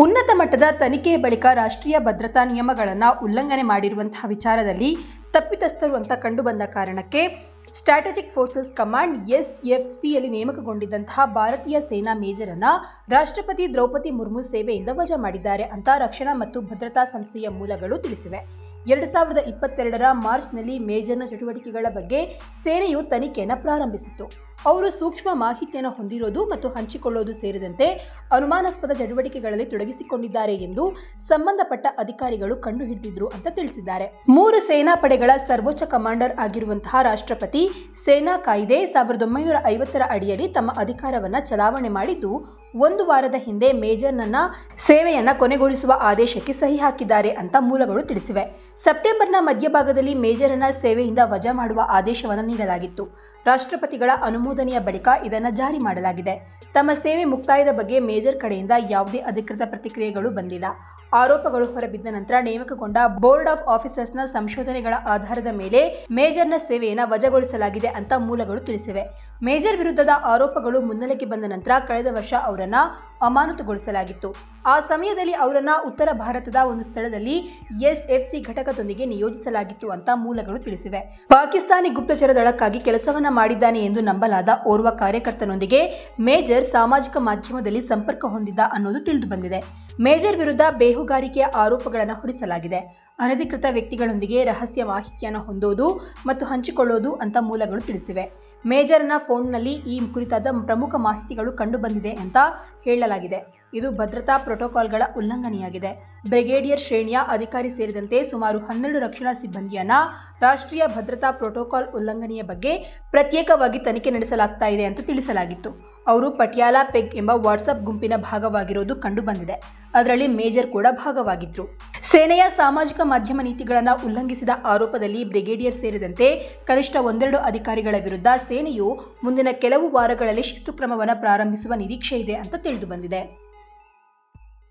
ಉನ್ನತ ಮಟ್ಟದ ತನಿಖೆಯ ಬಳಿಕ ರಾಷ್ಟ್ರೀಯ ಭದ್ರತಾ ನಿಯಮಗಳನ್ನು ಉಲ್ಲಂಘನೆ ಮಾಡಿರುವಂತಹ ವಿಚಾರದಲ್ಲಿ ತಪ್ಪಿತಸ್ಥರು ಅಂತ ಕಂಡುಬಂದ ಕಾರಣಕ್ಕೆ strategic forces command S F ಸಿಯಲ್ಲಿ ನೇಮಕಗೊಂಡಿದ್ದಂತಹ ಭಾರತೀಯ ಸೇನಾ ಮೇಜರನ್ನ ರಾಷ್ಟ್ರಪತಿ ದ್ರೌಪದಿ ಮುರ್ಮು ಸೇವೆಯಿಂದ ವಜಾ ಮಾಡಿದ್ದಾರೆ ಅಂತ ರಕ್ಷಣಾ ಮತ್ತು ಭದ್ರತಾ ಸಂಸ್ಥೆಯ ಮೂಲಗಳು ತಿಳಿಸಿವೆ ಎರಡು ಸಾವಿರದ ಇಪ್ಪತ್ತೆರಡರ ಮಾರ್ಚ್ನಲ್ಲಿ ಮೇಜರ್ನ ಚಟುವಟಿಕೆಗಳ ಬಗ್ಗೆ ಸೇನೆಯು ತನಿಖೆಯನ್ನು ಪ್ರಾರಂಭಿಸಿತ್ತು ಅವರು ಸೂಕ್ಷ್ಮ ಮಾಹಿತಿಯನ್ನು ಹೊಂದಿರೋದು ಮತ್ತು ಹಂಚಿಕೊಳ್ಳೋದು ಸೇರಿದಂತೆ ಅನುಮಾನಾಸ್ಪದ ಚಟುವಟಿಕೆಗಳಲ್ಲಿ ತೊಡಗಿಸಿಕೊಂಡಿದ್ದಾರೆ ಎಂದು ಸಂಬಂಧಪಟ್ಟ ಅಧಿಕಾರಿಗಳು ಕಂಡುಹಿಡಿದಿದ್ರು ಅಂತ ತಿಳಿಸಿದ್ದಾರೆ ಮೂರು ಸೇನಾ ಪಡೆಗಳ ಸರ್ವೋಚ್ಚ ಕಮಾಂಡರ್ ಆಗಿರುವಂತಹ ರಾಷ್ಟ್ರಪತಿ ಸೇನಾ ಕಾಯ್ದೆ ಸಾವಿರದ ಒಂಬೈನೂರ ಐವತ್ತರ ಅಡಿಯಲ್ಲಿ ತಮ್ಮ ಅಧಿಕಾರವನ್ನ ಚಲಾವಣೆ ಮಾಡಿದ್ದು ಒಂದು ವಾರದ ಹಿಂದೆ ಮೇಜರ್ನನ್ನ ಸೇವೆಯನ್ನ ಕೊನೆಗೊಳಿಸುವ ಆದೇಶಕ್ಕೆ ಸಹಿ ಹಾಕಿದ್ದಾರೆ ಅಂತ ಮೂಲಗಳು ತಿಳಿಸಿವೆ ಸೆಪ್ಟೆಂಬರ್ನ ಮಧ್ಯಭಾಗದಲ್ಲಿ ಮೇಜರನ್ನ ಸೇವೆಯಿಂದ ವಜಾ ಮಾಡುವ ಆದೇಶವನ್ನು ನೀಡಲಾಗಿತ್ತು ರಾಷ್ಟ್ರಪತಿಗಳ ಅನುಮೋದನೆಯ ಬಳಿಕ ಇದನ್ನು ಜಾರಿ ಮಾಡಲಾಗಿದೆ ತಮ್ಮ ಸೇವೆ ಮುಕ್ತಾಯದ ಬಗ್ಗೆ ಮೇಜರ್ ಕಡೆಯಿಂದ ಯಾವುದೇ ಅಧಿಕೃತ ಪ್ರತಿಕ್ರಿಯೆಗಳು ಬಂದಿಲ್ಲ ಆರೋಪಗಳು ಹೊರಬಿದ್ದ ನಂತರ ನೇಮಕಗೊಂಡ ಬೋರ್ಡ್ ಆಫ್ ಆಫೀಸರ್ಸ್ನ ಸಂಶೋಧನೆಗಳ ಆಧಾರದ ಮೇಲೆ ಮೇಜರ್ನ ಸೇವೆಯನ್ನು ವಜಾಗೊಳಿಸಲಾಗಿದೆ ಅಂತ ಮೂಲಗಳು ತಿಳಿಸಿವೆ ಮೇಜರ್ ವಿರುದ್ಧದ ಆರೋಪಗಳು ಮುನ್ನೆಲೆಗೆ ಬಂದ ನಂತರ ಕಳೆದ ವರ್ಷ ಅವರನ್ನ ಅಮಾನತುಗೊಳಿಸಲಾಗಿತ್ತು ಆ ಸಮಯದಲ್ಲಿ ಅವರನ್ನ ಉತ್ತರ ಭಾರತದ ಒಂದು ಸ್ಥಳದಲ್ಲಿ ಎಸ್ಎಫ್ಸಿ ಘಟಕದೊಂದಿಗೆ ನಿಯೋಜಿಸಲಾಗಿತ್ತು ಅಂತ ಮೂಲಗಳು ತಿಳಿಸಿವೆ ಪಾಕಿಸ್ತಾನಿ ಗುಪ್ತಚರ ದಳಕ್ಕಾಗಿ ಕೆಲಸವನ್ನ ಮಾಡಿದ್ದಾನೆ ಎಂದು ನಂಬಲಾದ ಓರ್ವ ಕಾರ್ಯಕರ್ತನೊಂದಿಗೆ ಮೇಜರ್ ಸಾಮಾಜಿಕ ಮಾಧ್ಯಮದಲ್ಲಿ ಸಂಪರ್ಕ ಹೊಂದಿದ್ದ ಅನ್ನೋದು ತಿಳಿದು ಬಂದಿದೆ ಮೇಜರ್ ವಿರುದ್ಧ ಬೇಹುಗಾರಿಕೆಯ ಆರೋಪಗಳನ್ನು ಹೊರಿಸಲಾಗಿದೆ ಅನಧಿಕೃತ ವ್ಯಕ್ತಿಗಳೊಂದಿಗೆ ರಹಸ್ಯ ಮಾಹಿತಿಯನ್ನು ಹೊಂದೋದು ಮತ್ತು ಹಂಚಿಕೊಳ್ಳೋದು ಅಂತ ಮೂಲಗಳು ತಿಳಿಸಿವೆ ಮೇಜರ್ನ ಫೋನ್ನಲ್ಲಿ ಈ ಕುರಿತಾದ ಪ್ರಮುಖ ಮಾಹಿತಿಗಳು ಕಂಡುಬಂದಿದೆ ಅಂತ ಹೇಳಲಾಗಿದೆ ಇದು ಭದ್ರತಾ ಪ್ರೋಟೋಕಾಲ್ಗಳ ಉಲ್ಲಂಘನೆಯಾಗಿದೆ ಬ್ರಿಗೇಡಿಯರ್ ಶ್ರೇಣಿಯ ಅಧಿಕಾರಿ ಸೇರಿದಂತೆ ಸುಮಾರು ಹನ್ನೆರಡು ರಕ್ಷಣಾ ಸಿಬ್ಬಂದಿಯನ್ನ ರಾಷ್ಟ್ರೀಯ ಭದ್ರತಾ ಪ್ರೋಟೋಕಾಲ್ ಉಲ್ಲಂಘನೆಯ ಬಗ್ಗೆ ಪ್ರತ್ಯೇಕವಾಗಿ ತನಿಖೆ ನಡೆಸಲಾಗ್ತಾ ಇದೆ ಅಂತ ತಿಳಿಸಲಾಗಿತ್ತು ಅವರು ಪಟಿಯಾಲಾ ಪೆಗ್ ಎಂಬ ವಾಟ್ಸಪ್ ಗುಂಪಿನ ಭಾಗವಾಗಿರೋದು ಕಂಡುಬಂದಿದೆ ಅದರಲ್ಲಿ ಮೇಜರ್ ಕೂಡ ಭಾಗವಾಗಿದ್ರು ಸೇನೆಯ ಸಾಮಾಜಿಕ ಮಾಧ್ಯಮ ನೀತಿಗಳನ್ನು ಉಲ್ಲಂಘಿಸಿದ ಆರೋಪದಲ್ಲಿ ಬ್ರಿಗೇಡಿಯರ್ ಸೇರಿದಂತೆ ಕನಿಷ್ಠ ಒಂದೆರಡು ಅಧಿಕಾರಿಗಳ ವಿರುದ್ಧ ಸೇನೆಯು ಮುಂದಿನ ಕೆಲವು ವಾರಗಳಲ್ಲಿ ಶಿಸ್ತು ಕ್ರಮವನ್ನು ಪ್ರಾರಂಭಿಸುವ ನಿರೀಕ್ಷೆ ಇದೆ ಅಂತ ತಿಳಿದು ಬಂದಿದೆ